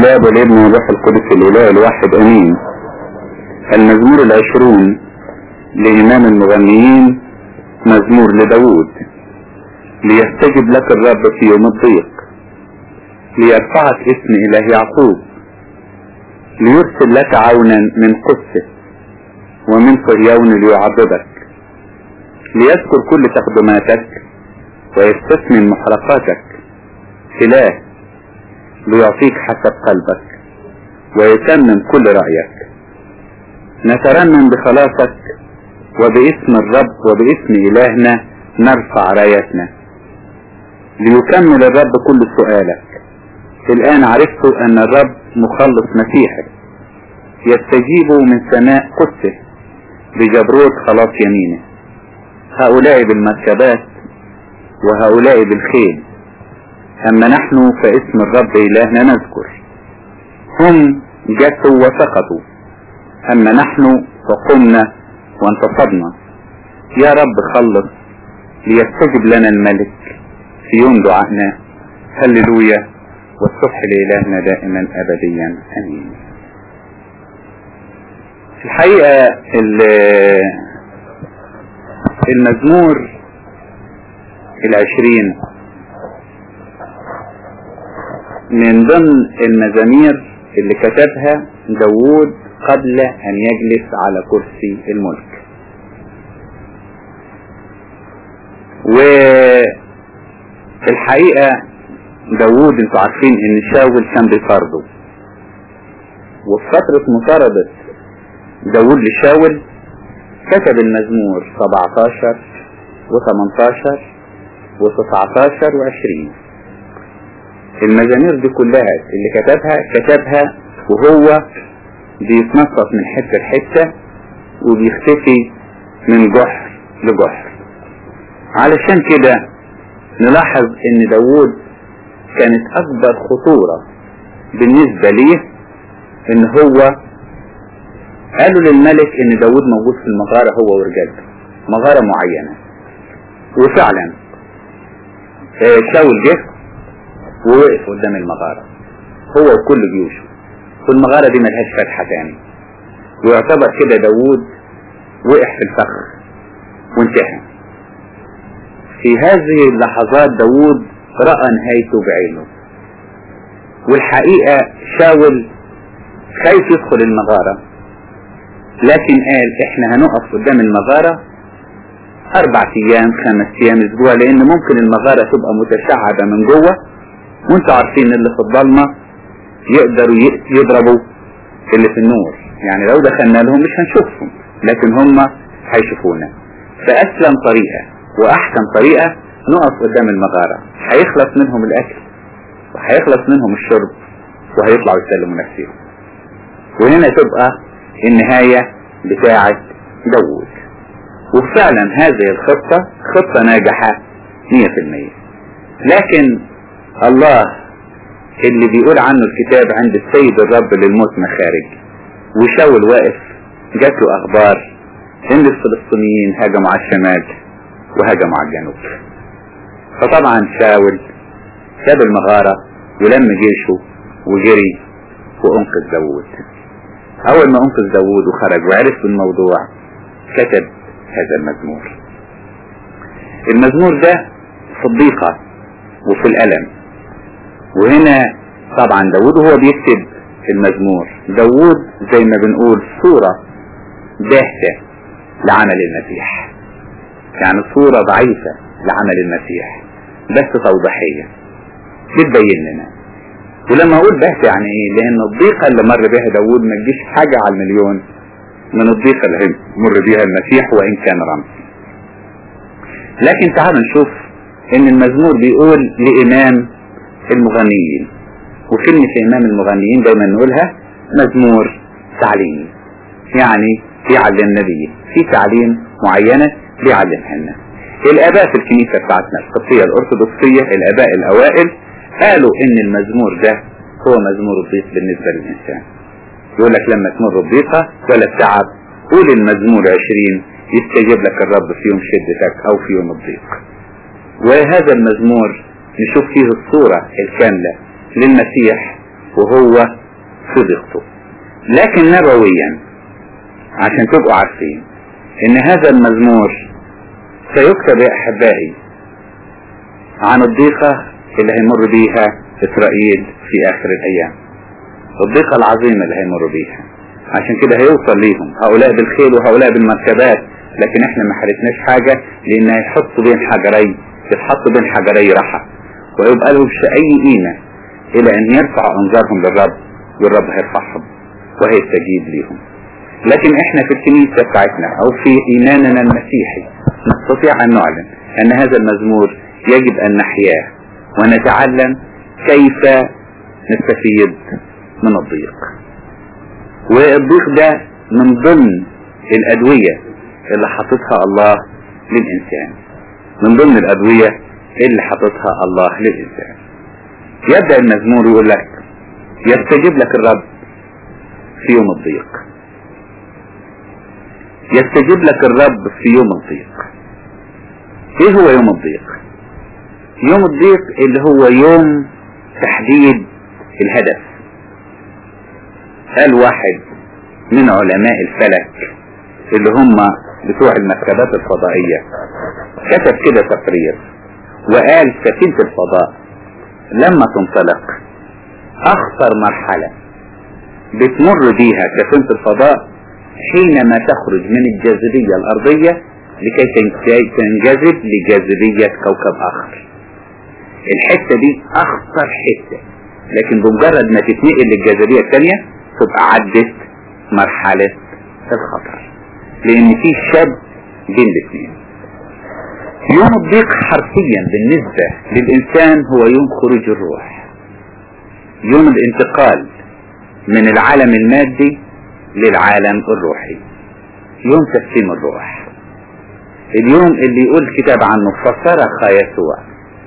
الاب والابن والروح القدس الاله الواحد امين المزمور العشرون لامام المغنيين مزمور لداود ليستجب لك الرب في يوم الضيق ليرفعك اسم اله يعقوب ليرسل لك عونا من قدسه ومن صهيون ليعضدك ليذكر كل تقدماتك ويستثمن محرقاتك إله ليعطيك حسب قلبك ويتمم كل رأيك نترنم بخلاصك وباسم الرب وباسم إلهنا نرفع رايتنا ليكمل الرب كل سؤالك الآن عرفت أن الرب مخلص مسيحك يستجيب من سماء قدسه بجبروت خلاص يمينه هؤلاء بالمركبات وهؤلاء بالخيل أما نحن فاسم الرب إلهنا نذكر هم جثوا وسقطوا أما نحن فقمنا وانتصبنا يا رب خلص ليستجب لنا الملك في يوم دعائنا هللويا والصبح لإلهنا دائما أبديا أمين في الحقيقة المزمور العشرين من ضمن المزامير اللي كتبها داوود قبل أن يجلس على كرسي الملك والحقيقة داوود انتوا عارفين ان شاول كان بيطارده وفي فترة مطاردة داوود لشاول كتب المزمور 17 و18 و19 و20 المزامير دي كلها اللي كتبها كتبها وهو بيتنطط من حتة لحتة وبيختفي من جحر لجحر علشان كده نلاحظ ان داوود كانت اكبر خطورة بالنسبة ليه ان هو قالوا للملك ان داوود موجود في المغارة هو ورجالته مغارة معينة وفعلا شاول جه ووقف قدام المغارة هو وكل جيوشه والمغارة دي ملهاش فتحة تاني ويعتبر كده داوود وقع في الفخ وانتهى في هذه اللحظات داوود رأى نهايته بعينه والحقيقة شاول خايف يدخل المغارة لكن قال احنا هنقف قدام المغارة اربع ايام خمس ايام اسبوع لان ممكن المغارة تبقى متشعبة من جوه وانتوا عارفين اللي في الضلمة يقدروا يضربوا اللي في النور يعني لو دخلنا لهم مش هنشوفهم لكن هم هيشوفونا فاسلم طريقة واحسن طريقة نقف قدام المغارة هيخلص منهم الاكل وهيخلص منهم الشرب وهيطلعوا يسلموا نفسهم وهنا تبقى النهاية بتاعة داوود وفعلا هذه الخطة خطة ناجحة 100% لكن الله اللي بيقول عنه الكتاب عند السيد الرب للموت مخارج وشاول واقف جات له اخبار ان الفلسطينيين هجموا على الشمال وهجموا على الجنوب فطبعا شاول ساب المغارة ولم جيشه وجري وانقذ داوود اول ما انقذ داوود وخرج وعرف الموضوع كتب هذا المزمور المزمور ده في الضيقة وفي الألم وهنا طبعا داود وهو بيكتب المزمور داود زي ما بنقول صورة باهتة لعمل المسيح يعني صورة ضعيفة لعمل المسيح بس توضيحية بتبين لنا ولما اقول باهتة يعني ايه لان الضيقة اللي مر بها داود ما تجيش حاجة على المليون من الضيقة اللي مر بها المسيح وان كان رمز لكن تعالوا نشوف ان المزمور بيقول لامام المغنيين وكلمة امام المغنيين دايما نقولها مزمور تعليمي يعني بيعلمنا بيه في تعليم معينة بيعلمها لنا الاباء في الكنيسة بتاعتنا القبطية الارثوذكسية الاباء الاوائل قالوا ان المزمور ده هو مزمور الضيق بالنسبة للانسان يقول لك لما تمر الضيقة ولا التعب قول المزمور عشرين يستجيب لك الرب في يوم شدتك او في يوم الضيق وهذا المزمور نشوف فيه الصورة الكاملة للمسيح وهو في ضيقته لكن نبويا عشان تبقوا عارفين ان هذا المزمور سيكتب يا احبائي عن الضيقة اللي هيمر بيها اسرائيل في اخر الايام الضيقة العظيمة اللي هيمر بيها عشان كده هيوصل ليهم هؤلاء بالخيل وهؤلاء بالمركبات لكن احنا ما حرتناش حاجة لان هيحطوا بين حجرين يتحطوا بين حجري رحى ويبقى لهم اي قيمة الى ان يرفعوا انظارهم للرب والرب هيرفعهم وهيستجيب ليهم لكن احنا في الكنيسة بتاعتنا او في ايماننا المسيحي نستطيع ان نعلن ان هذا المزمور يجب ان نحياه ونتعلم كيف نستفيد من الضيق والضيق ده من ضمن الادوية اللي حاططها الله للانسان من ضمن الادوية اللي حاططها الله للانسان يبدأ المزمور يقول لك يستجيب لك الرب في يوم الضيق يستجيب لك الرب في يوم الضيق ايه هو يوم الضيق يوم الضيق اللي هو يوم تحديد الهدف قال واحد من علماء الفلك اللي هم بتوع المركبات الفضائية كتب كده تقرير وقال سفينة الفضاء لما تنطلق اخطر مرحلة بتمر بيها سفينة الفضاء حينما تخرج من الجاذبية الارضية لكي تنجذب لجاذبية كوكب اخر الحتة دي اخطر حتة لكن بمجرد ما تتنقل للجاذبية الثانية تبقى عدت مرحلة الخطر لان في شد بين الاثنين يوم الضيق حرفيا بالنسبة للإنسان هو يوم خروج الروح يوم الانتقال من العالم المادي للعالم الروحي يوم تسليم الروح اليوم اللي يقول الكتاب عنه فصرخ يسوع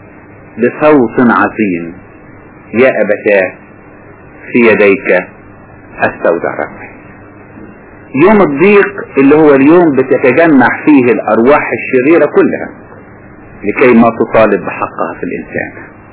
بصوت عظيم يا أبتاه في يديك استودع ربي يوم الضيق اللي هو اليوم بتتجمع فيه الأرواح الشريرة كلها لكي ما تطالب بحقها في الإنسان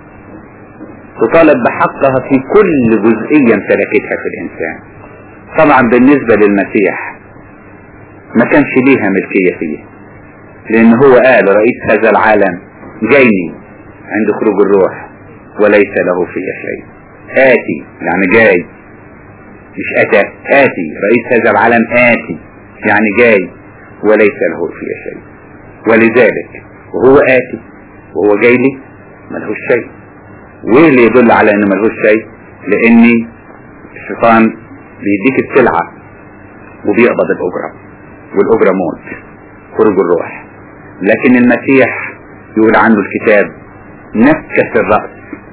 تطالب بحقها في كل جزئية امتلكتها في الإنسان طبعا بالنسبة للمسيح ما كانش ليها ملكية فيه لأن هو قال رئيس هذا العالم جايني عند خروج الروح وليس له فيه شيء آتي يعني جاي مش أتى آتي رئيس هذا العالم آتي يعني جاي وليس له فيه شيء ولذلك وهو آتي وهو جاي لي ملهوش شيء وايه اللي يدل على انه ملهوش شيء لان الشيطان بيديك السلعة وبيقبض الاجرة والاجرة موت خروج الروح لكن المسيح يقول عنه الكتاب نكس الرأس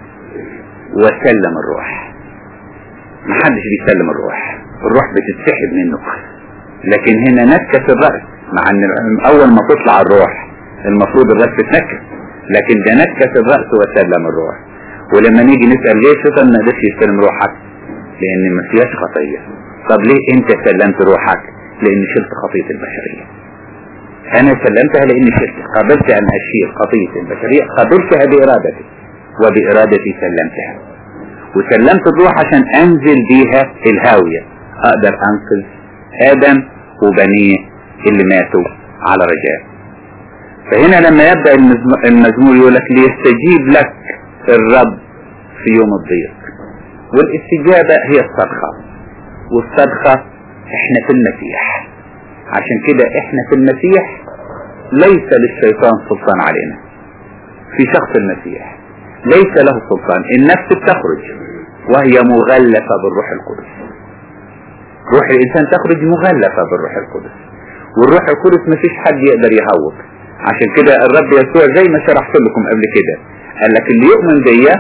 وسلم الروح محدش بيسلم الروح الروح بتتسحب منه لكن هنا نكس الرأس مع ان اول ما تطلع الروح المفروض الرأس تتنكس لكن ده نكس الرأس وسلم الروح ولما نيجي نسأل ليه الشيطان ما قدرش يستلم روحك لان ما فيهاش خطية طب ليه انت سلمت روحك لان شلت خطية البشرية انا سلمتها لان شلت قبلت ان اشيل خطية البشرية قبلتها بارادتي وبارادتي سلمتها وسلمت الروح عشان انزل بيها الهاوية اقدر انقذ ادم وبنيه اللي ماتوا على رجاء فهنا لما يبدأ المزمور يقول لك ليستجيب لك الرب في يوم الضيق والاستجابة هي الصرخة والصرخة احنا في المسيح عشان كده احنا في المسيح ليس للشيطان سلطان علينا في شخص المسيح ليس له سلطان النفس بتخرج وهي مغلفة بالروح القدس روح الإنسان تخرج مغلفة بالروح القدس والروح القدس مفيش حد يقدر يهوب عشان كده الرب يسوع زي ما شرحت لكم قبل كده قال لك اللي يؤمن بيا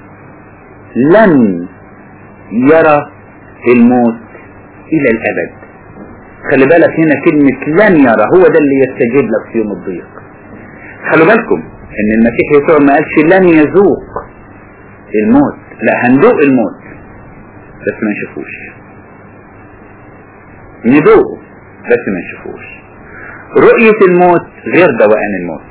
لن يرى الموت إلى الأبد خلي بالك هنا كلمة لن يرى هو ده اللي يستجيب لك في يوم الضيق خلوا بالكم ان المسيح يسوع ما قالش لن يذوق الموت لا هندوق الموت بس ما نشوفوش ندوقه بس ما نشوفوش رؤية الموت غير دوقان الموت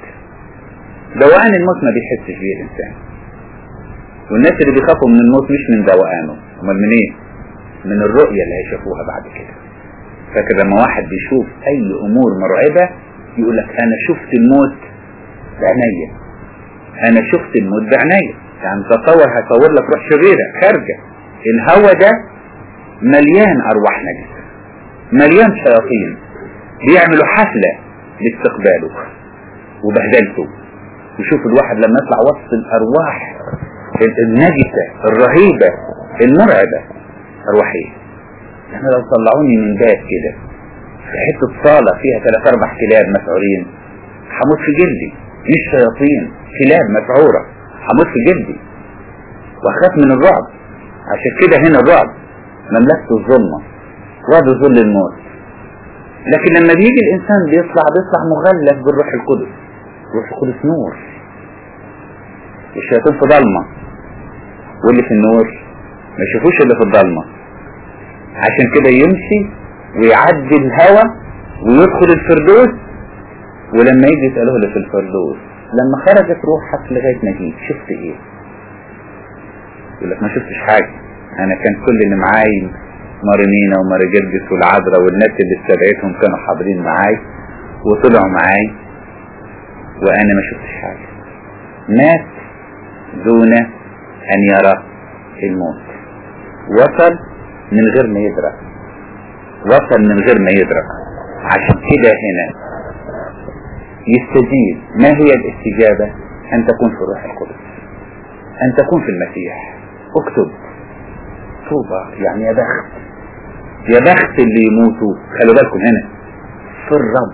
دوقان الموت ما بيحسش بيه الانسان والناس اللي بيخافوا من الموت مش من دوقانه امال من ايه من الرؤية اللي هيشوفوها بعد كده فاكر لما واحد بيشوف اي امور مرعبة يقول لك انا شفت الموت بعينيا انا شفت الموت بعينيا يعني تصور هصور لك روح شريرة خارجة الهوا ده مليان ارواح نجسة مليان شياطين بيعملوا حفلة لاستقباله وبهدلته وشوف الواحد لما يطلع وسط الارواح النجسة الرهيبة المرعبة ارواح ايه احنا لو طلعوني من باب كده في حتة صالة فيها ثلاث اربع كلاب مسعورين هموت في جلدي مش شياطين كلاب مسعورة هموت في جلدي واخاف من الرعب عشان كده هنا الرعب مملكة الظلمة وعد ظل الموت لكن لما بيجي الانسان بيطلع بيطلع مغلف بالروح القدس روح القدس نور الشياطين في ضلمة واللي في النور ما يشوفوش اللي في الضلمة عشان كده يمشي ويعدي الهوى ويدخل الفردوس ولما يجي يسأله اللي في الفردوس لما خرجت روحك لغاية ما جيت شفت ايه يقول لك ما شفتش حاجة انا كان كل اللي معاي مارينينا وماري جرجس والعذراء والناس اللي استدعيتهم كانوا حاضرين معاي وطلعوا معاي وانا ما شفتش حاجة مات دون ان يرى الموت وصل من غير ما يدرك وصل من غير ما يدرك عشان كده هنا يستجيب ما هي الاستجابة ان تكون في الروح القدس ان تكون في المسيح اكتب طوبى يعني يا بخت يا بخت اللي يموتوا خلوا بالكم هنا في الرب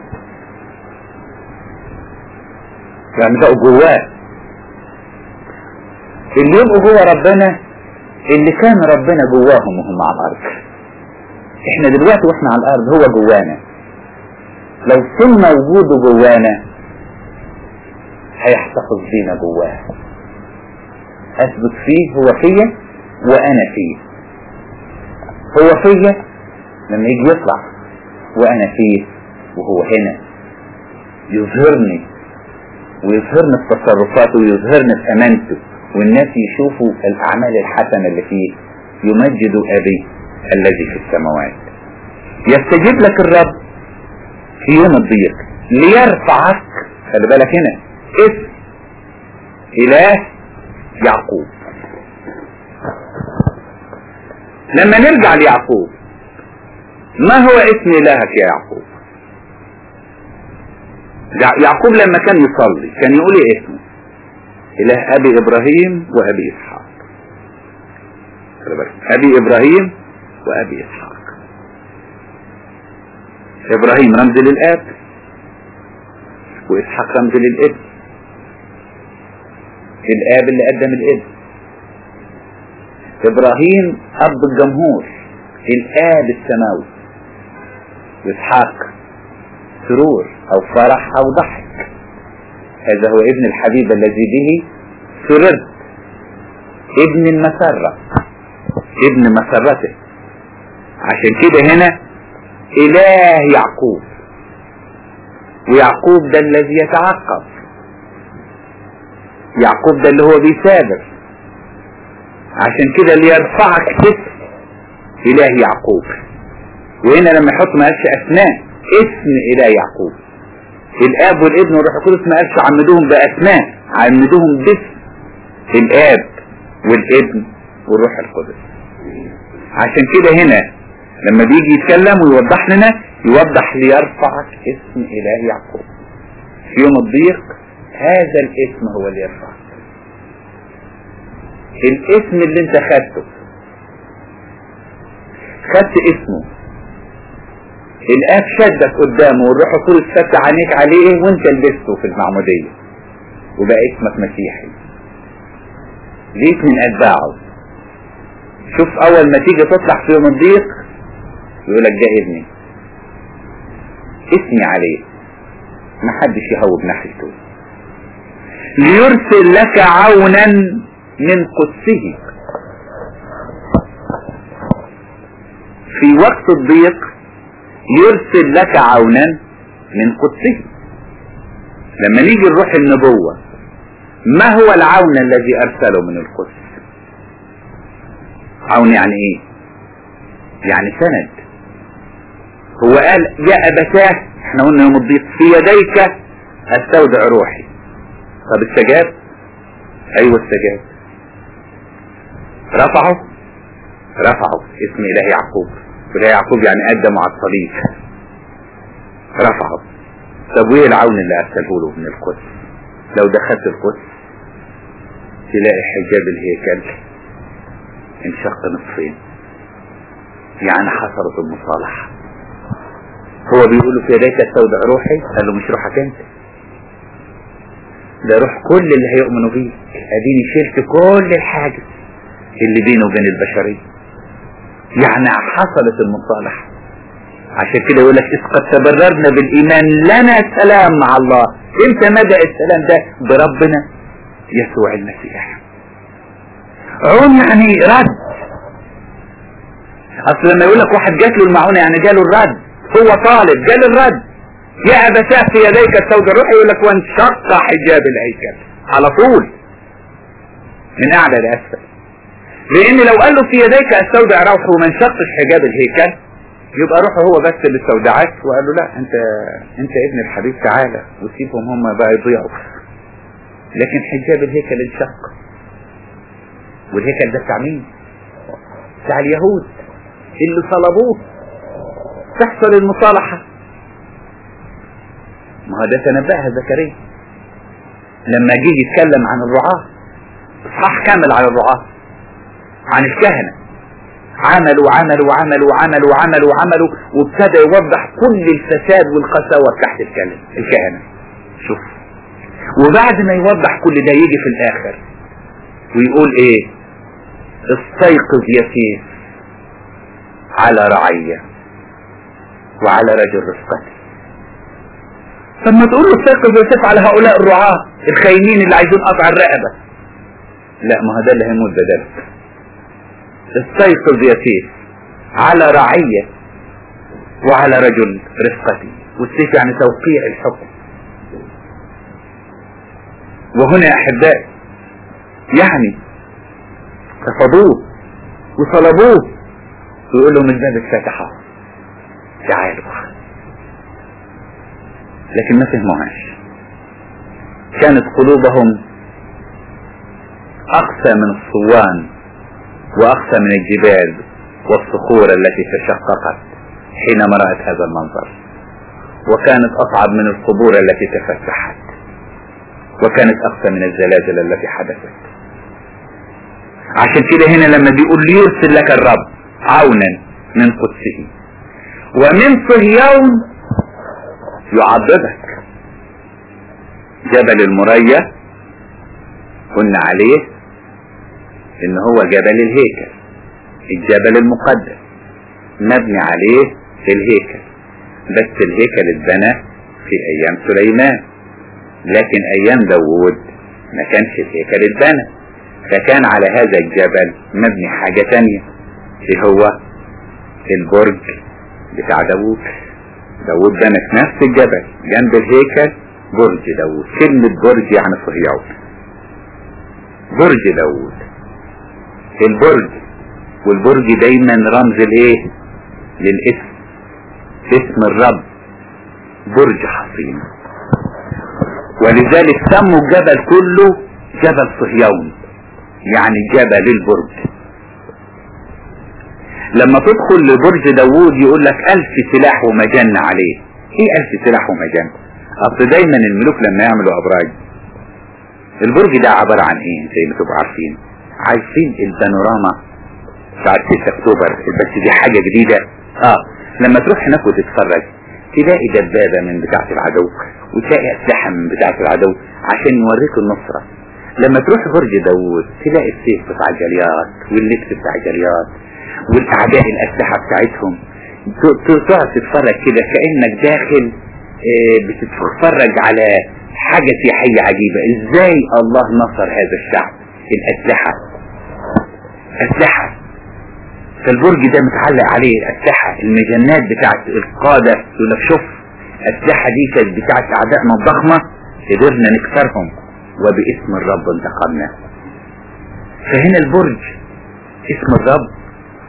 يعني بقوا جواه اللي يبقوا جوه ربنا اللي كان ربنا جواهم وهم على الارض احنا دلوقتي واحنا على الارض هو جوانا لو سمى وجوده جوانا هيحتفظ بينا جواه اثبت فيه هو فيا وانا فيه هو فيا لما يجي يطلع وانا فيه وهو هنا يظهرني ويظهرني في تصرفاته ويظهرني في امانته والناس يشوفوا الاعمال الحسنة اللي فيه يمجدوا ابي الذي في السماوات يستجيب لك الرب في يوم الضيق ليرفعك خلي بالك هنا اسم اله يعقوب لما نرجع ليعقوب ما هو اسم الهك يا يعقوب يعقوب لما كان يصلي كان يقول ايه اسمه اله ابي ابراهيم وابي اسحاق ابي ابراهيم وابي اسحاق ابراهيم رمز للاب واسحاق رمز للابن الاب اللي قدم الابن ابراهيم اب الجمهور الاب السماوي واسحاق سرور او فرح او ضحك هذا هو ابن الحبيب الذي به سررت ابن المسرة ابن مسرته عشان كده هنا اله يعقوب ويعقوب ده الذي يتعقب يعقوب ده اللي هو بيسابر عشان كده اللي يرفعك اسم اله يعقوب وهنا لما يحط ما قالش اسماء اسم اله يعقوب الاب والابن والروح القدس ما قالش عمدوهم باسماء عمدوهم باسم الاب والابن والروح القدس عشان كده هنا لما بيجي يتكلم ويوضح لنا يوضح ليرفعك اسم اله يعقوب في يوم الضيق هذا الاسم هو اللي يرفعك الاسم اللي انت خدته خدت اسمه الاب شدك قدامه والروح القدس فتح عينيك عليه وانت لبسته في المعمودية وبقى اسمك مسيحي ليك من اتباعه شوف اول ما تيجي تطلع في يوم الضيق يقول لك ده ابني اسمي عليه ما حدش يهوب ناحيته ليرسل لك عونا من قدسه في وقت الضيق يرسل لك عونا من قدسه لما نيجي نروح النبوة ما هو العون الذي أرسله من القدس عون يعني ايه يعني سند هو قال يا ابتاه احنا قلنا يوم الضيق في يديك استودع روحي طب استجاب ايوه استجاب رفعه رفعه اسم اله يعقوب اله يعقوب يعني قدمه على الصليب رفعه طب وايه العون اللي ارسله له من القدس لو دخلت القدس تلاقي حجاب الهيكل انشق نصفين يعني حصلت المصالحة هو بيقول له في يديك استودع روحي قال له مش روحك انت ده روح كل اللي هيؤمنوا بيه اديني شلت كل الحاجز اللي بينه وبين البشرية يعني حصلت المصالحة عشان كده يقول لك إذ قد تبررنا بالإيمان لنا سلام مع الله امتى بدأ السلام ده بربنا يسوع المسيح عون يعني رد اصل لما يقول لك واحد جات له المعونة يعني جاله الرد هو طالب جاله الرد يا أبتاه في يديك السوداء روح يقول لك وانشق حجاب الهيكل على طول من أعلى لأسفل لأن لو قال له في يديك السوداء روح وما انشقش حجاب الهيكل يبقى روحه هو بس اللي استودعت وقال له لا انت انت ابن الحبيب تعالى وسيبهم هم بقى يضيعوا لكن حجاب الهيكل انشق والهيكل ده بتاع مين؟ بتاع اليهود اللي صلبوه تحصل المصالحة ما هو ده تنبأها زكريا لما جه يتكلم عن الرعاة اصحاح كامل على الرعاة عن الكهنة عملوا عملوا عملوا عملوا عملوا عملوا وابتدى يوضح كل الفساد والقساوة تحت الكلم الكهنة شوف وبعد ما يوضح كل ده يجي في الاخر ويقول ايه استيقظ يسير على رعية وعلى رجل رفقتي طب ما تقول له استيقظ يسير على هؤلاء الرعاة الخاينين اللي عايزين قطع الرقبة لا ما هو ده اللي هيموت بدلك استيقظ يسير على رعية وعلى رجل رفقتي والسيف يعني توقيع الحكم وهنا يا احبائي يعني رفضوه وصلبوه ويقول لهم الباب اتفتح تعالوا لكن ما فهموهاش كانت قلوبهم اقسى من الصوان واقسى من الجبال والصخور التي تشققت حينما رأت هذا المنظر وكانت اصعب من القبور التي تفتحت وكانت اقسى من الزلازل التي حدثت عشان كده هنا لما بيقول ليرسل لك الرب عونا من قدسه ومن صهيون يعضدك جبل المريا قلنا عليه ان هو جبل الهيكل الجبل المقدس مبني عليه الهيكل بس الهيكل اتبنى في ايام سليمان لكن ايام داوود ما كانش الهيكل اتبنى فكان على هذا الجبل مبني حاجة تانية اللي هو البرج بتاع داوود داوود بنى في نفس الجبل جنب الهيكل برج داوود كلمة برج يعني صهيون برج داوود البرج والبرج دايما رمز الايه للاسم اسم الرب برج حصين ولذلك سموا الجبل كله جبل صهيون يعني جبل البرج لما تدخل لبرج داوود يقول لك ألف سلاح ومجن عليه ايه ألف سلاح ومجن اصل دايما الملوك لما يعملوا ابراج البرج ده عبارة عن ايه زي ما تبقوا عارفين عايزين البانوراما بتاعت 6 اكتوبر بس دي حاجة جديدة اه لما تروح هناك وتتفرج تلاقي دبابة من بتاعة العدو وتلاقي اسلحة من بتاعة العدو عشان يوريك النصرة لما تروح برج داوود تلاقي السيف بتاع الجريات واللبس بتاع الجريات والاعداء الاسلحة بتاعتهم تقعد تتفرج كده كأنك داخل اه بتتفرج على حاجة سياحية عجيبة ازاي الله نصر هذا الشعب الاسلحة اسلحة فالبرج ده متعلق عليه الاسلحة المجنات بتاعت القادة يقول لك شوف الاسلحة دي كانت بتاعت اعدائنا الضخمة قدرنا نكسرهم وباسم الرب انتقمنا فهنا البرج اسم الرب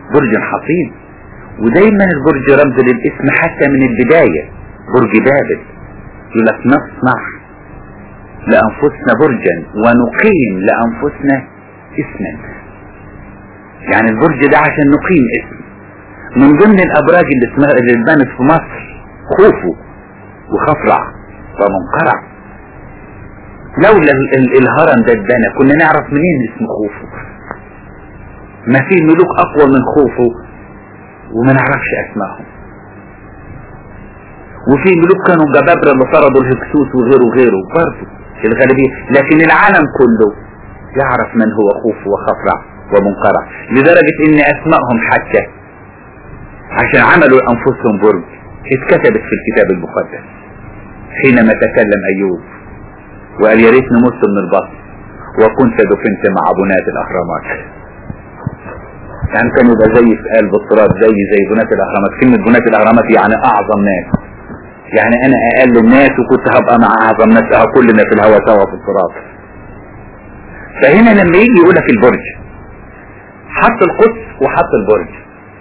برج حصين ودايما البرج رمز للاسم حتى من البداية برج بابل يقول لك نصنع لأنفسنا برجا ونقيم لأنفسنا اسما يعني البرج ده عشان نقيم اسم من ضمن الأبراج اللي اسمها اللي اتبنت في مصر خوفو وخفرع ومنقرع لولا ال- ال- الهرم ده اتبنى كنا نعرف منين اسم خوفو ما في ملوك أقوى من خوفو وما نعرفش أسمائهم وفي ملوك كانوا جبابرة اللي طردوا الهكسوس وغيره وغيره برضه الغالبية لكن العالم كله يعرف من هو خوف وخفرع ومنقرع لدرجة ان اسمائهم حتى عشان عملوا انفسهم برج اتكتبت في الكتاب المقدس حينما تكلم ايوب وقال يا ريت نمت من البطن وكنت دفنت مع بنات الاهرامات يعني كان يبقى زي في قلب التراب زي زي بنات الاهرامات كلمة بنات الاهرامات يعني اعظم ناس يعني انا اقل الناس وكنت هبقى مع اعظم ناس اه كلنا في الهواء سوا في التراب فهنا لما يجي يقول لك البرج حط القدس وحط البرج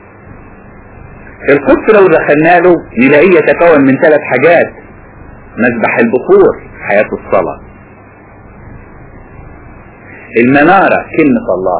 القدس لو دخلنا له نلاقيه يتكون من ثلاث حاجات مذبح البخور حياة الصلاة المنارة كلمة الله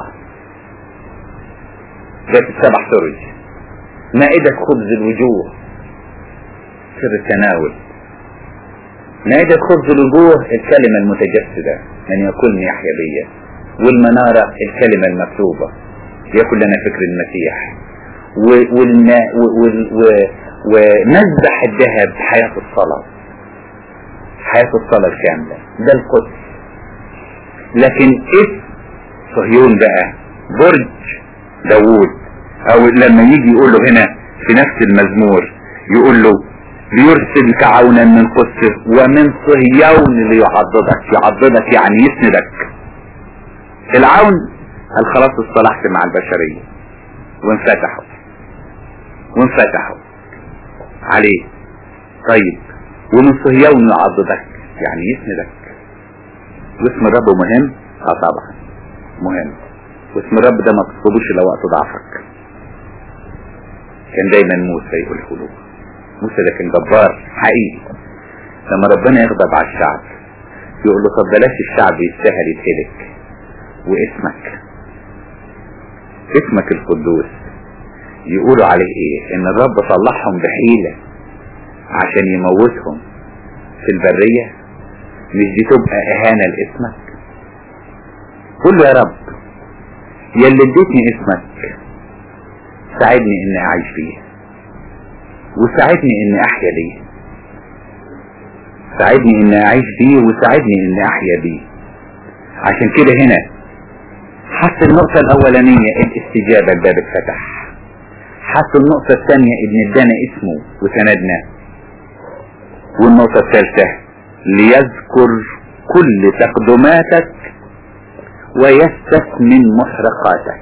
ذات السبع سرج مائدة خبز الوجوه سر التناول مائدة خبز الوجوه الكلمة المتجسدة من يكون يحيى بيا والمنارة الكلمة المكتوبة يكون لنا فكر المسيح و- والما- و- وال- و- ومذبح الذهب حياة الصلاة حياة الصلاة الكاملة ده القدس لكن اسم صهيون بقى برج داوود او لما يجي يقول له هنا في نفس المزمور يقول له ليرسل كعونا من قدسه ومن صهيون ليعضدك يعضدك يعني يسندك العون قال خلاص اصطلحت مع البشرية وانفتحوا وانفتحوا عليه طيب ومن صهيون يعضدك يعني يسندك واسم الرب مهم اه طبعا مهم واسم الرب ده ما تطلبوش الا وقت ضعفك كان دايما موسى يقوله له موسى ده كان جبار حقيقي لما ربنا يغضب على الشعب يقول له طب بلاش الشعب يستاهل يتهلك واسمك اسمك القدوس يقولوا عليه ايه ان الرب طلعهم بحيلة عشان يموتهم في البرية مش دي تبقى اهانة لاسمك قول له يا رب يا اللي اديتني اسمك ساعدني اني اعيش فيه وساعدني اني احيا ليه ساعدني اني اعيش فيه وساعدني اني احيا بيه عشان كده هنا حتى النقطة الاولانية الاستجابة الباب اتفتح حتى النقطة الثانية ابن ادانا اسمه وسندنا والنقطة الثالثة ليذكر كل تقدماتك ويستثمن محرقاتك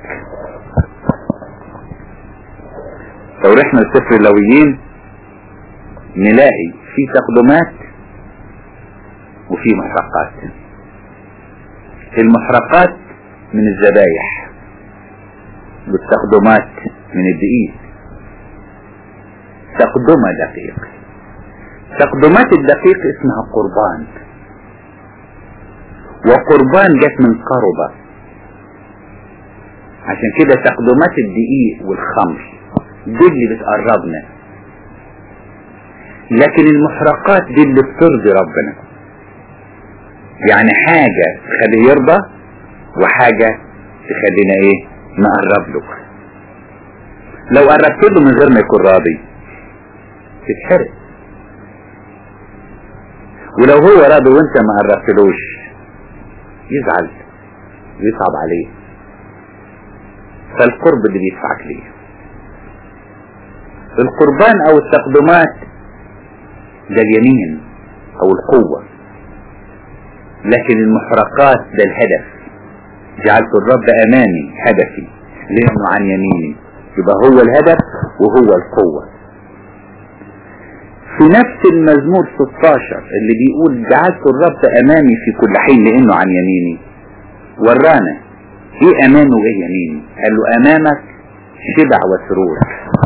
لو رحنا لسفر اللويين نلاقي في تقدمات وفي محرقات المحرقات من الذبايح والتقدمات من الدقيق تقدمة دقيق تقدمات الدقيق اسمها قربان وقربان جت من قربة عشان كده تقدمات الدقيق والخمر دي اللي بتقربنا لكن المحرقات دي اللي بترضي ربنا يعني حاجة تخليه يرضى وحاجة تخلينا ايه نقرب له لو قربت له من غير ما يكون راضي تتحرق ولو هو راضي وانت ما قربتلوش يزعل ويصعب عليه فالقرب اللي بيدفعك ليه القربان او التقدمات ده اليمين او القوة لكن المحرقات ده الهدف جعلت الرب امامي هدفي لانه عن يميني يبقى هو الهدف وهو القوة في نفس المزمور 16 اللي بيقول جعلت الرب امامي في كل حين لانه عن يميني ورانا ايه امامه وايه يميني قال له امامك شبع وسرور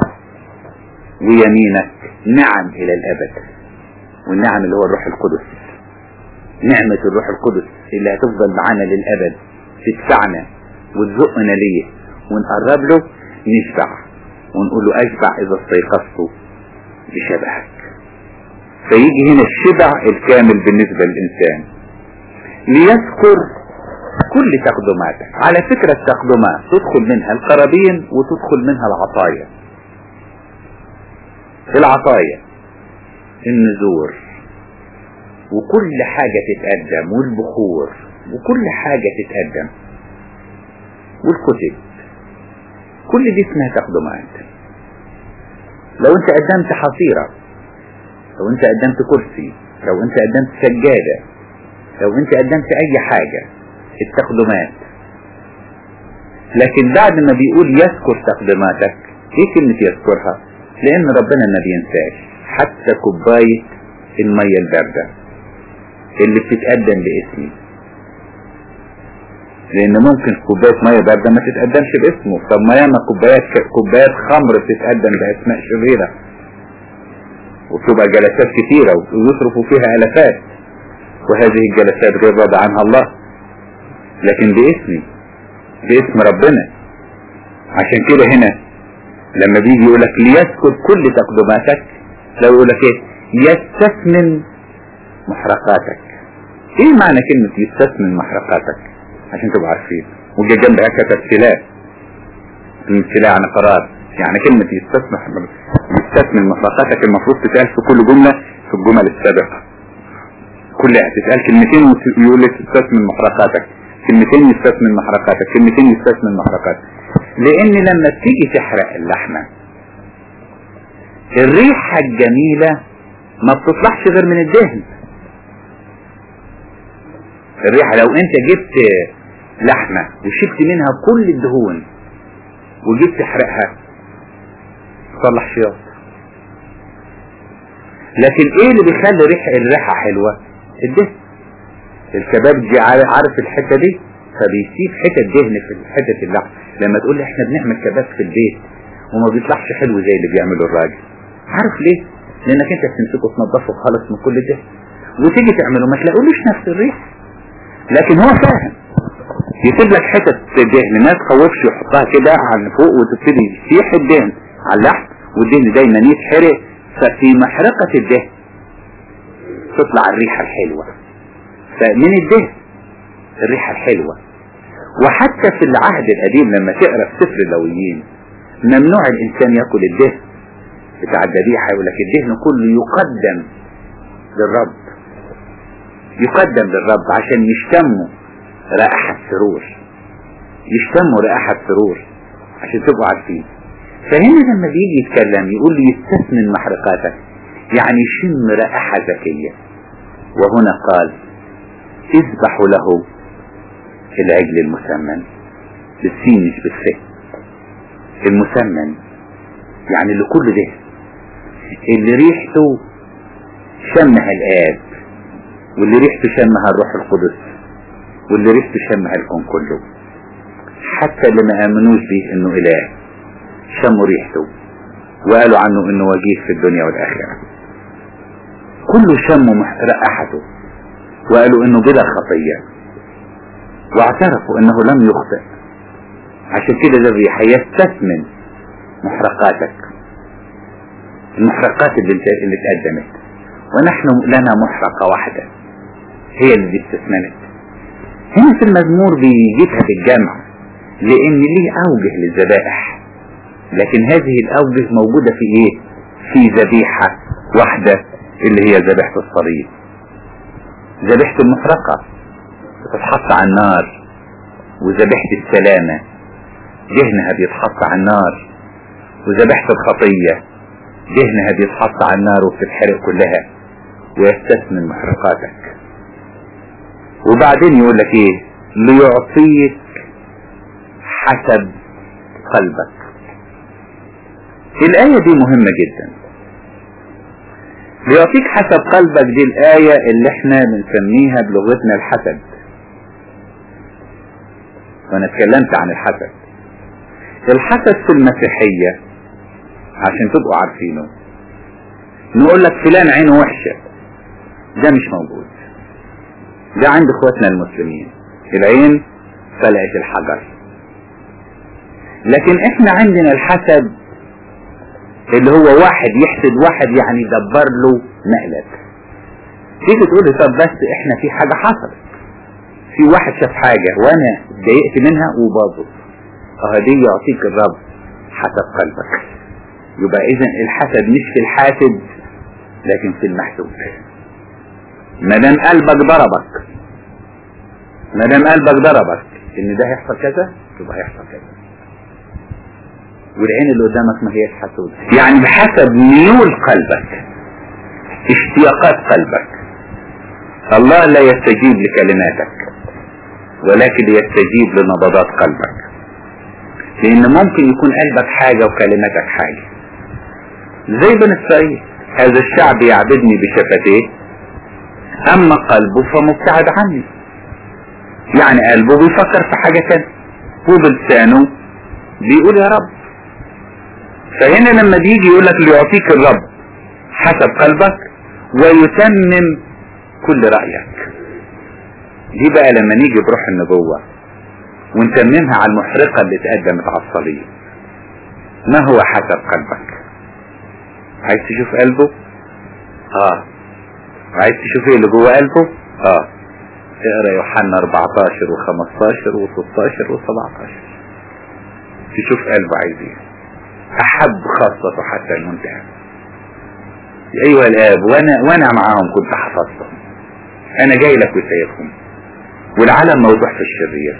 ويمينك نعم إلى الأبد والنعم اللي هو الروح القدس نعمة الروح القدس اللي هتفضل معانا للأبد تدفعنا وتزقنا ليه ونقرب له نشبع ونقول له أشبع إذا استيقظت بشبهك فيجي هنا الشبع الكامل بالنسبة للإنسان ليذكر كل تقدماتك على فكرة التقدمات تدخل منها القرابين وتدخل منها العطايا العطايا النذور وكل حاجة تتقدم والبخور وكل حاجة تتقدم والكتب كل دي اسمها تقدمات لو انت قدمت حصيرة لو انت قدمت كرسي لو انت قدمت سجادة لو انت قدمت اي حاجة التقدمات لكن بعد ما بيقول يذكر تقدماتك ايه كلمة يذكرها لان ربنا ما بينساش حتى كوباية المية الباردة اللي بتتقدم باسمي لان ممكن كوباية مية باردة ما تتقدمش باسمه طب ما ياما كوبايات كوبايات خمر بتتقدم باسماء شريرة وتبقى جلسات كتيرة ويصرفوا فيها الافات وهذه الجلسات غير راضى عنها الله لكن باسمي باسم ربنا عشان كده هنا لما بيجي يقولك ليذكر كل تقدماتك لو يقولك ايه يستثمن محرقاتك ايه معنى كلمة يستثمن محرقاتك عشان تبقوا عارفين وجا جنبها كتب سلاح سلاح عن قرار يعني كلمة يستثمن يستثمن محرقاتك المفروض تتقال في كل جملة في الجمل السابقة كلها تتقال كلمتين ويقول لك يستثمن محرقاتك كلمتين يستثمن محرقاتك كلمتين يستثمن محرقاتك لان لما تيجي تحرق اللحمة الريحة الجميلة ما بتطلعش غير من الدهن الريحة لو انت جبت لحمة وشلت منها كل الدهون وجيت تحرقها تصلح شياط لكن ايه اللي بيخلي ريحة الريحة حلوة الدهن الكباب دي عارف الحتة دي فبيسيب حتة دهن في حتة اللحم لما تقول لي احنا بنعمل كباب في البيت وما بيطلعش حلو زي اللي بيعمله الراجل عارف ليه لانك انت بتمسكه تنضفه خالص من كل ده وتيجي تعمله ما تلاقولوش نفس الريحه لكن هو فاهم يسيب لك حتة دهن ما تخوفش يحطها كده على فوق وتبتدي يسيح الدهن على اللحم والدهن دايما يتحرق ففي محرقة الدهن تطلع الريحة الحلوة فمن الدهن الريحة الحلوة وحتى في العهد القديم لما تقرا في سفر اللويين ممنوع الانسان ياكل الدهن بتاع الذبيحة يقول لك الدهن كله يقدم للرب يقدم للرب عشان يشتموا رائحة سرور يشتموا رائحة سرور عشان تبقوا عارفين فهنا لما بيجي يتكلم يقول لي يستثمن محرقاتك يعني يشم رائحة ذكية وهنا قال اذبحوا له العجل المسمن بالسين مش بالسين المسمن يعني اللي كل ده اللي ريحته شمها الآب واللي ريحته شمها الروح القدس واللي ريحته شمها الكون كله حتى اللي ما آمنوش به انه إله شموا ريحته وقالوا عنه انه وجيه في الدنيا والآخرة كله شموا رائحته وقالوا انه بلا خطية واعترفوا انه لم يخطئ عشان كده ذبيحة يستثمن محرقاتك المحرقات اللي, اللي اتقدمت ونحن لنا محرقة واحدة هي اللي استثمنت هنا في المزمور بيجيبها بالجمع لان ليه اوجه للذبائح لكن هذه الاوجه موجودة في ايه في ذبيحة واحدة اللي هي ذبيحة الصليب ذبيحة المحرقة بتتحط على النار وذبيحة السلامة دهنها بيتحط على النار وذبيحة الخطية دهنها بيتحط على النار وبتتحرق كلها ويستثمن محرقاتك وبعدين يقول لك ايه ليعطيك حسب قلبك الآية دي مهمة جدا ليعطيك حسب قلبك دي الآية اللي احنا بنسميها بلغتنا الحسد وانا اتكلمت عن الحسد الحسد في المسيحية عشان تبقوا عارفينه نقول لك فلان عينه وحشة ده مش موجود ده عند اخواتنا المسلمين العين فلقت الحجر لكن احنا عندنا الحسد اللي هو واحد يحسد واحد يعني يدبر له مقلب تيجي تقول لي طب بس احنا في حاجة حصلت في واحد شاف حاجة وانا اتضايقت منها وباظت اه دي يعطيك الرب حسب قلبك يبقى اذا الحسد مش في الحاسد لكن في المحسود ما دام قلبك ضربك ما دام قلبك ضربك ان ده هيحصل كذا يبقى هيحصل كذا والعين اللي قدامك ما هيش حسود يعني بحسب ميول قلبك اشتياقات قلبك الله لا يستجيب لكلماتك ولكن يستجيب لنبضات قلبك لان ممكن يكون قلبك حاجة وكلماتك حاجة زي بن اسرائيل هذا الشعب يعبدني بشفتيه اما قلبه فمبتعد عني يعني قلبه بيفكر في حاجة تانية وبلسانه بيقول يا رب فهنا لما بيجي يقول لك ليعطيك الرب حسب قلبك ويتمم كل رأيك دي بقى لما نيجي بروح النبوة ونتممها على المحرقة اللي اتقدمت على الصليب ما هو حسب قلبك عايز تشوف قلبه اه عايز تشوف ايه اللي جوه قلبه اه اقرا يوحنا 14 و15 و16 و17 تشوف قلبه عايز ايه احب خاصته حتى المنتهى ايها الاب وانا وانا معاهم كنت حفظتهم انا جاي لك وسايبهم والعالم موضوع في الشرير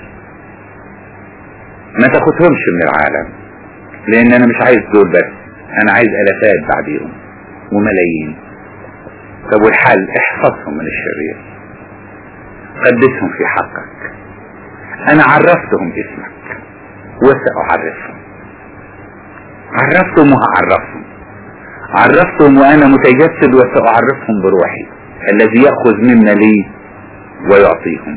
ما تاخدهمش من العالم لان انا مش عايز دول بس انا عايز الافات بعديهم وملايين طب والحل احفظهم من الشرير قدسهم في حقك انا عرفتهم اسمك وسأعرفهم عرفتهم وهعرفهم عرفتهم وانا متجسد وسأعرفهم بروحي الذي يأخذ مما لي ويعطيهم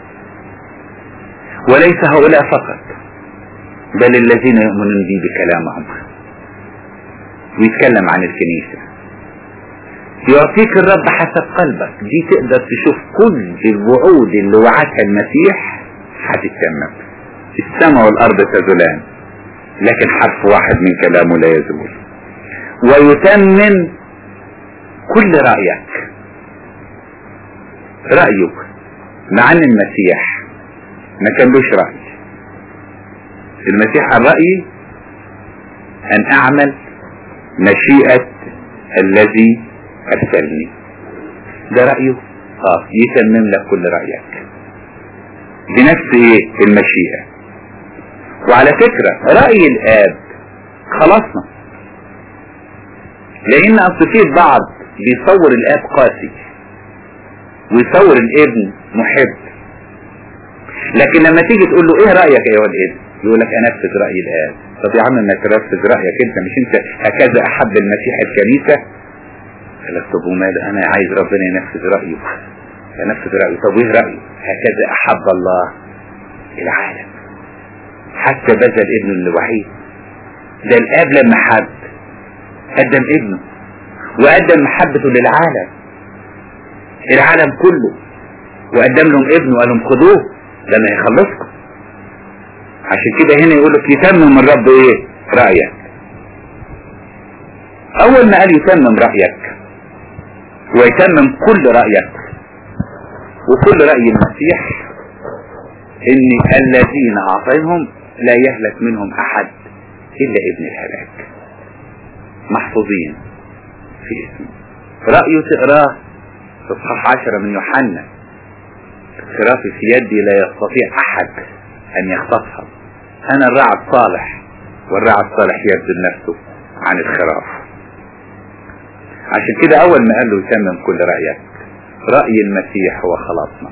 وليس هؤلاء فقط بل الذين يؤمنون بي بكلامهم ويتكلم عن الكنيسة يعطيك الرب حسب قلبك دي تقدر تشوف كل الوعود اللي وعدها المسيح هتتمم السماء والارض تزولان لكن حرف واحد من كلامه لا يزول ويتمم كل رأيك رأيك مع ان المسيح ما كانلوش رأي المسيح عن رأيي ان اعمل مشيئة الذي ارسلني ده رأيه اه يتمم لك كل رأيك بنفس ايه المشيئة وعلى فكرة رأي الاب خلصنا لان اصل في بعض بيصور الاب قاسي ويصور الابن محب لكن لما تيجي تقول له ايه رأيك ايها الابن يقول لك انفذ رأي الاب طب يا عم ما تنفذ رأيك انت مش انت هكذا احب المسيح الكنيسة قال لك طب وماذا انا عايز ربنا ينفذ رأيه ينفذ رأيه طب ايه رأيه هكذا احب الله العالم حتى بذل ابنه الوحيد ده الاب لما حب قدم ابنه وقدم محبته للعالم العالم كله وقدم لهم ابنه وقال لهم خدوه ده انا هيخلصكم عشان كده هنا يقول لك يتمم الرب ايه رأيك اول ما قال يتمم رأيك ويتمم كل رأيك وكل رأي المسيح ان الذين اعطيهم لا يهلك منهم احد الا ابن الهلاك محفوظين في اسمه رأيه تقراه في اصحاح عشرة من يوحنا خرافي في يدي لا يستطيع احد ان يخطفها انا الراعي الصالح والراعي الصالح يبذل نفسه عن الخراف عشان كده اول ما قال له يتمم كل رأيك رأي المسيح هو خلاصنا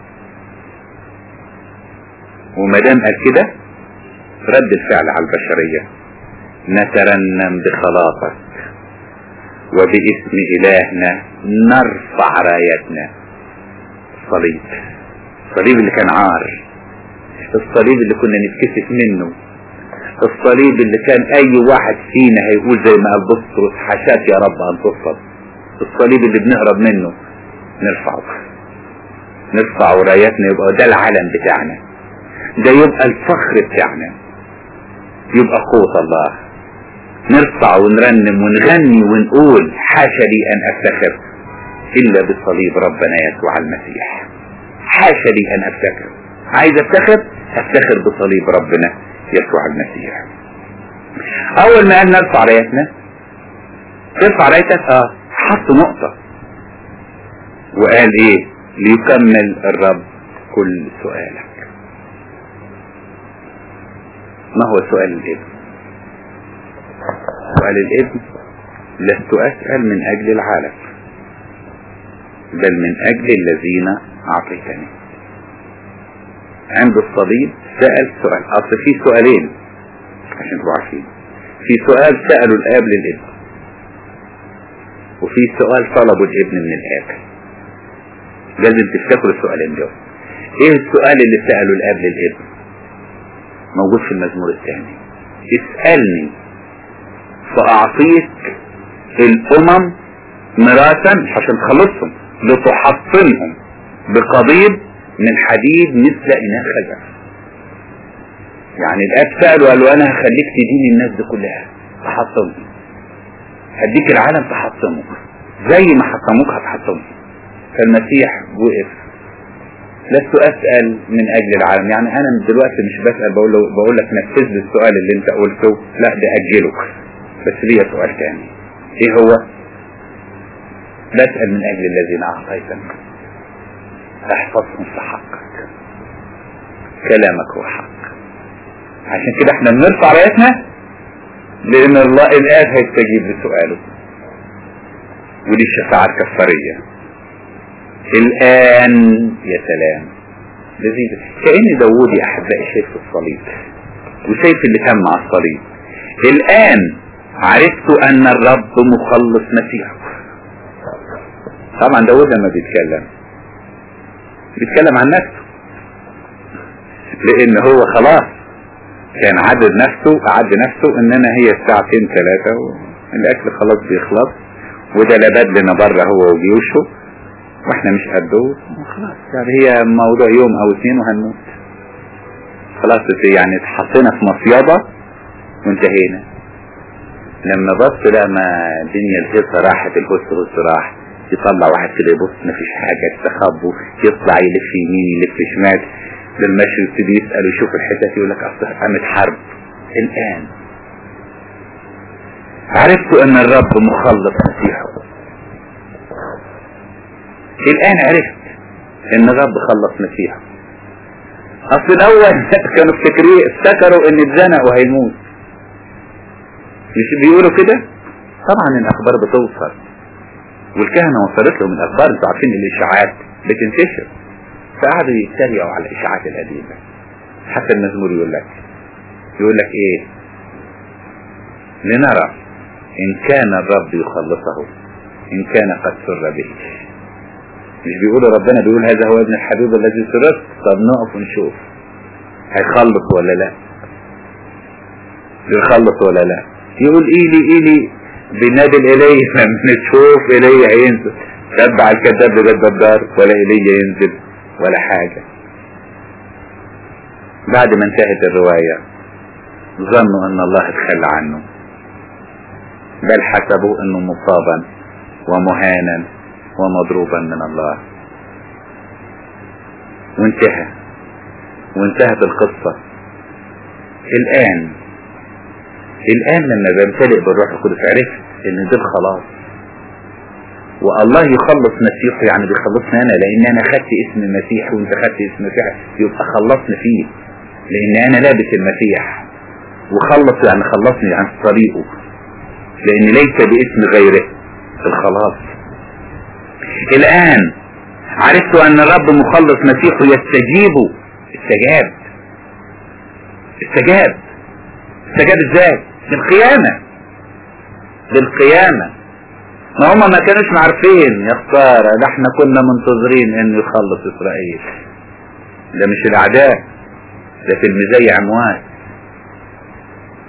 وما دام قال كده رد الفعل على البشرية نترنم بخلاصك وباسم إلهنا نرفع رايتنا الصليب الصليب اللي كان عار الصليب اللي كنا نتكسف منه الصليب اللي كان اي واحد فينا هيقول زي ما قال بطرس حشاك يا رب ان تصلب الصليب اللي بنهرب منه نرفعه نرفع راياتنا يبقى ده العلم بتاعنا ده يبقى الفخر بتاعنا يبقى قوة الله نرفع ونرنم ونغني ونقول حاشا لي ان افتخر الا بصليب ربنا يسوع المسيح حاشا لي ان افتخر عايز افتخر افتخر بصليب ربنا يسوع المسيح اول ما قال نرفع رايتنا ترفع رايتك اه حط نقطة وقال ايه ليكمل الرب كل سؤالك ما هو سؤال الابن سؤال الابن لست اسأل من اجل العالم بل من اجل الذين اعطيتني عند الصليب سأل سؤال اصل في سؤالين عشان تبقوا عارفين في سؤال سأله الاب للابن وفي سؤال طلبه الابن من الاب لازم تفتكروا السؤالين دول ايه السؤال اللي سأله الاب للابن موجود في المزمور الثاني اسألني فأعطيك الأمم ميراثا عشان تخلصهم لتحصنهم بقضيب من حديد مثل إناء خزف يعني الآب سأله قال له أنا هخليك تدين الناس دي كلها تحصنهم هديك العالم تحطمه زي ما حطموك هتحطمه فالمسيح وقف لست اسال من اجل العالم يعني انا دلوقتي مش بسال بقول له بقول لك نفذ لي السؤال اللي انت قلته لا ده اجله بس ليا سؤال تاني ايه هو بسال من اجل الذين اعطيتني احفظهم في حقك كلامك هو حق عشان كده احنا بنرفع رايتنا لان الله الاب هيستجيب لسؤاله ودي الشفاعة الكفارية الان يا سلام لذيذ كأن داوود يا احبائي شايف الصليب وشايف اللي كان مع الصليب الان عرفت ان الرب مخلص مسيحه طبعا داوود لما بيتكلم بيتكلم عن نفسه لان هو خلاص كان عدد نفسه أعد نفسه ان انا هي الساعتين ثلاثة والاكل خلاص بيخلص وده لبد لنا بره هو وجيوشه واحنا مش قده خلاص يعني هي موضوع يوم او اثنين وهنموت خلاص يعني اتحطينا في مصيادة وانتهينا لما بص لا ما الدنيا الهيصة راحت الهس هس راح يطلع واحد كده يبص مفيش حاجة استخبوا يطلع يلف يمين يلف شمال للمشي يبتدي يسأل ويشوف الحتت يقول لك اصل قامت حرب الان عرفت ان الرب مخلص مسيحه الان عرفت ان الرب خلص مسيحه اصل الاول كانوا افتكرين افتكروا ان اتزنق وهيموت مش بيقولوا كده طبعا الاخبار بتوصل والكهنة وصلت لهم الاخبار انتوا عارفين الاشاعات بتنتشر فقعدوا يتريقوا على الاشاعات القديمة حتى المزمور يقول لك يقول لك ايه لنرى ان كان الرب يخلصه ان كان قد سر به مش بيقولوا ربنا بيقول هذا هو ابن الحبيب الذي سررت طب نقف ونشوف هيخلص ولا لا يخلص ولا لا يقول ايلي ايلي بنادل الي نشوف الي هينزل تبع الكذاب لباب الدار ولا الي ينزل ولا حاجة بعد ما انتهت الرواية ظنوا ان الله اتخلى عنه بل حسبوا انه مصابا ومهانا ومضروبا من الله وانتهى وانتهت القصة الان الان لما بمتلئ بالروح القدس عرفت ان ده الخلاص والله يخلص مسيحه يعني بيخلصني انا لان انا خدت اسم المسيح وانت خدت اسم المسيح يبقى خلصني فيه لان انا لابس المسيح وخلص يعني خلصني عن طريقه لان ليس باسم غيره الخلاص الان عرفت ان الرب مخلص مسيحه يستجيب استجاب استجاب استجاب ازاي بالقيامة بالقيامة ما هما ما كانوش معرفين يا خسارة ده احنا كنا منتظرين انه يخلص اسرائيل ده مش الاعداء ده في المزي اموات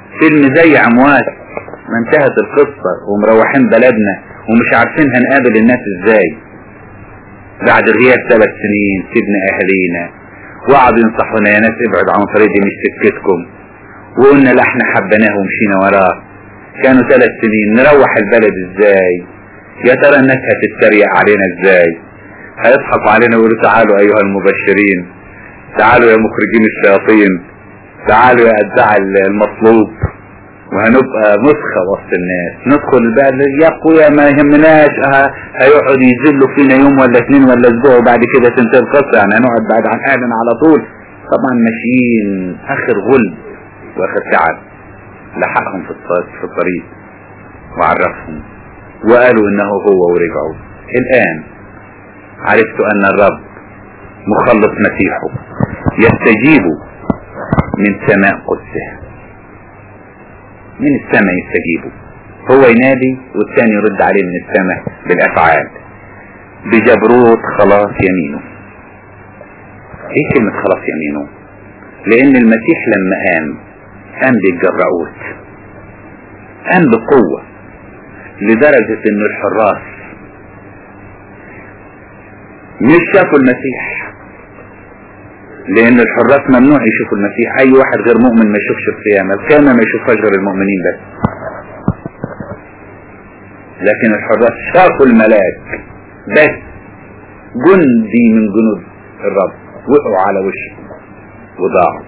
فيلم زي اموات ما انتهت القصة ومروحين بلدنا ومش عارفين هنقابل الناس ازاي بعد غياب ثلاث سنين سيبنا اهالينا وقعدوا ينصحونا يا ناس ابعدوا عن طريق دي مش سكتكم وقلنا لا احنا حبيناه ومشينا وراه كانوا ثلاث سنين نروح البلد ازاي يا ترى الناس هتتريق علينا ازاي هيضحكوا علينا ويقولوا تعالوا ايها المبشرين تعالوا يا مخرجين الشياطين تعالوا يا اتباع المطلوب وهنبقى مسخة وسط الناس ندخل بقى يا اخويا ما يهمناش اه هيقعد يذلوا فينا يوم ولا اتنين ولا اسبوع وبعد كده تنتهي القصة يعني هنقعد بعد عن اهلنا على طول طبعا ماشيين اخر غلب واخر تعب لحقهم في في الطريق وعرفهم وقالوا انه هو ورجعوا الان عرفت ان الرب مخلص مسيحه يستجيب من سماء قدسه من السماء يستجيبوا هو ينادي والثاني يرد عليه من السماء بالافعال بجبروت خلاص يمينه ايه كلمة خلاص يمينه لان المسيح لما قام قام بالجرؤوت قام بقوة لدرجة ان الحراس مش شافوا المسيح لان الحراس ممنوع يشوفوا المسيح اي واحد غير مؤمن ما يشوفش القيامة القيامة ما يشوفهاش غير المؤمنين بس لكن الحراس شافوا الملاك بس جندي من جنود الرب وقعوا على وشهم وضاعوا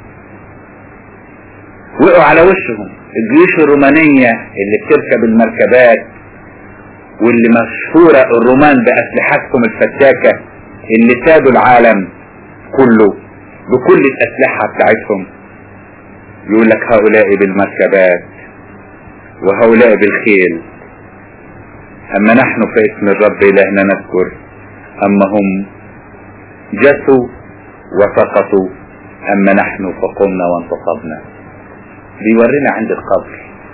وقعوا على وشهم الجيوش الرومانية اللي بتركب المركبات واللي مشهورة الرومان بأسلحتهم الفتاكة اللي سادوا العالم كله بكل الأسلحة بتاعتهم يقول لك هؤلاء بالمركبات وهؤلاء بالخيل أما نحن في اسم الرب إلهنا نذكر أما هم جثوا وسقطوا أما نحن فقمنا وانتصبنا بيورينا عند القبر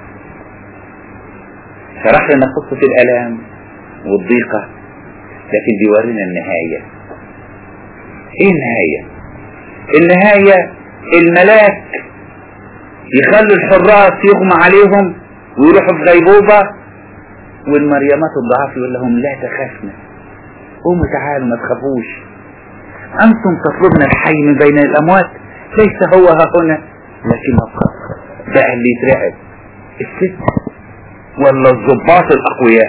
شرح لنا قصة الألام والضيقة لكن بيورينا النهاية ايه النهاية النهاية الملاك يخلوا الحراس يغمى عليهم ويروحوا في غيبوبة والمريمات الضعاف يقول لهم لا تخافنا قوموا تعالوا ما تخافوش أنتم تطلبنا الحي من بين الأموات ليس هو ها هنا لكن القبر بقى اللي يترعب الست ولا الضباط الأقوياء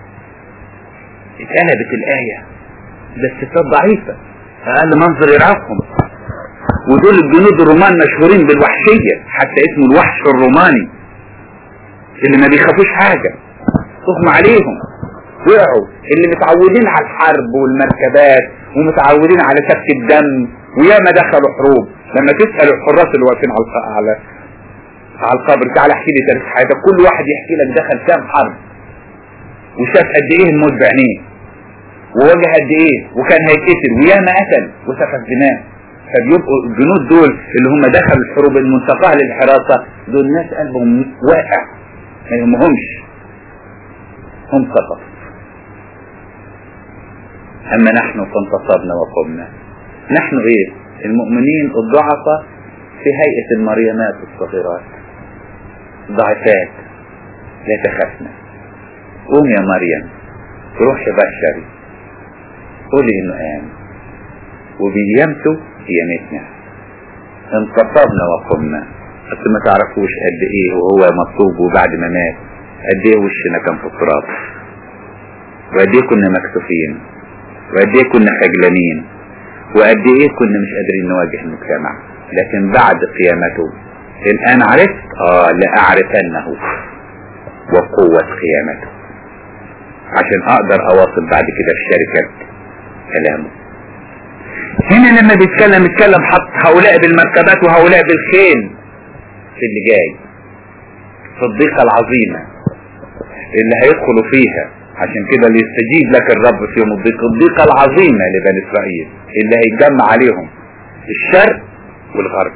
اتقلبت الآية ده الستات ضعيفة أقل منظر يرعبهم ودول الجنود الرومان مشهورين بالوحشية حتى اسمه الوحش الروماني اللي ما بيخافوش حاجة تغمى عليهم وقعوا اللي متعودين على الحرب والمركبات ومتعودين على سفك الدم وياما دخلوا حروب لما تسأل الحراس اللي واقفين على على على القبر تعالى احكي لي تاريخ حياتك كل واحد يحكي لك دخل كام حرب وشاف قد ايه الموت بعينيه وواجه قد ايه وكان هيتقتل وياما قتل وسفك دماء فبيبقوا الجنود دول اللي هم دخلوا الحروب المنتقاه للحراسة دول ناس قلبهم واقع ما يهمهمش هم سقط أما نحن فانتصرنا وقمنا نحن إيه المؤمنين الضعفاء في هيئة المريمات الصغيرات ضعفات لا تخافنا قوم يا مريم روح بشري قولي انه قام وبيمته قيامتنا انتصرنا وقمنا بس ما تعرفوش قد ايه وهو مطلوب وبعد ما مات قد ايه وشنا كان في التراب وقد ايه كنا مكسوفين وقد ايه كنا خجلانين وقد ايه كنا مش قادرين نواجه المجتمع لكن بعد قيامته الان عرفت اه لاعرفنه وقوة قيامته عشان اقدر اواصل بعد كده في شركة كلامه هنا لما بيتكلم يتكلم حط هؤلاء بالمركبات وهؤلاء بالخيل في اللي جاي في الضيقة العظيمة اللي هيدخلوا فيها عشان كده اللي يستجيب لك الرب في يوم الضيقة الضيقة العظيمة لبني اسرائيل اللي هيتجمع عليهم الشرق والغرب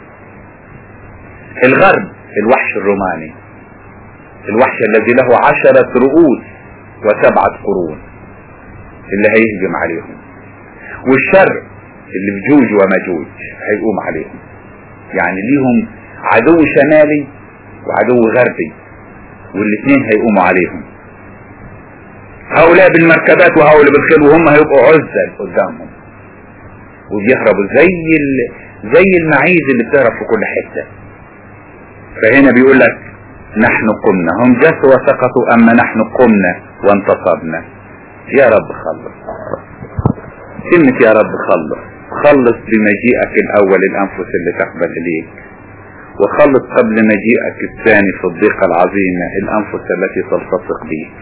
الغرب الوحش الروماني الوحش الذي له عشرة رؤوس وسبعة قرون اللي هيهجم عليهم والشرق اللي في جوج ومجوج هيقوم عليهم يعني ليهم عدو شمالي وعدو غربي والاثنين هيقوموا عليهم هؤلاء بالمركبات وهؤلاء بالخيل وهم هيبقوا عزل قدامهم وبيهربوا زي ال... زي المعيز اللي بتهرب في كل حتة فهنا بيقول لك نحن قمنا هم جسوا وسقطوا اما نحن قمنا وانتصرنا يا رب خلص كلمة يا رب خلص خلص بمجيئك الاول الانفس اللي تقبل اليك وخلص قبل مجيئك الثاني في الضيقة العظيمة الانفس التي تلتصق بيك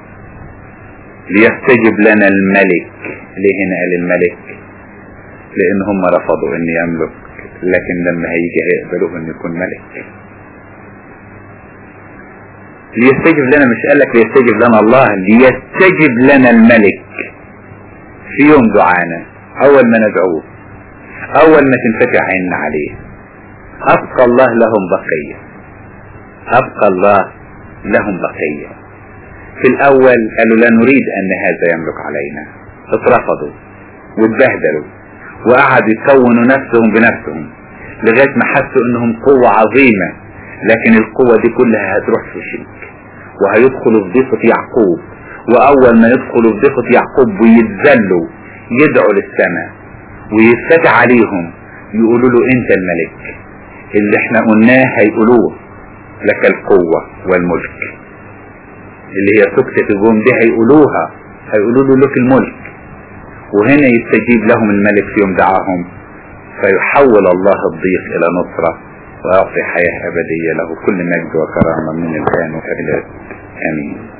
ليستجب لنا الملك ليه هنا قال الملك لان هم رفضوا ان يملك لكن لما هيجي هيقبلوه ان يكون ملك ليستجب لنا مش قالك ليستجب لنا الله ليستجب لنا الملك في يوم دعانا اول ما ندعوه اول ما تنفتح عيننا عليه ابقى الله لهم بقية ابقى الله لهم بقية في الاول قالوا لا نريد ان هذا يملك علينا اترفضوا واتبهدلوا وقعدوا يكونوا نفسهم بنفسهم لغاية ما حسوا انهم قوة عظيمة لكن القوة دي كلها هتروح في شرك وهيدخلوا في ضيقة يعقوب واول ما يدخلوا في ضيقة يعقوب ويتذلوا يدعوا للسماء ويفتح عليهم يقولوا له انت الملك اللي احنا قلناه هيقولوه لك القوة والملك اللي هي سكتة الجوم دي هيقولوها هيقولوا له لك الملك وهنا يستجيب لهم الملك في يوم دعاهم فيحول الله الضيق الى نصرة ويعطي حياة ابدية له كل مجد وكرامة من الان والى امين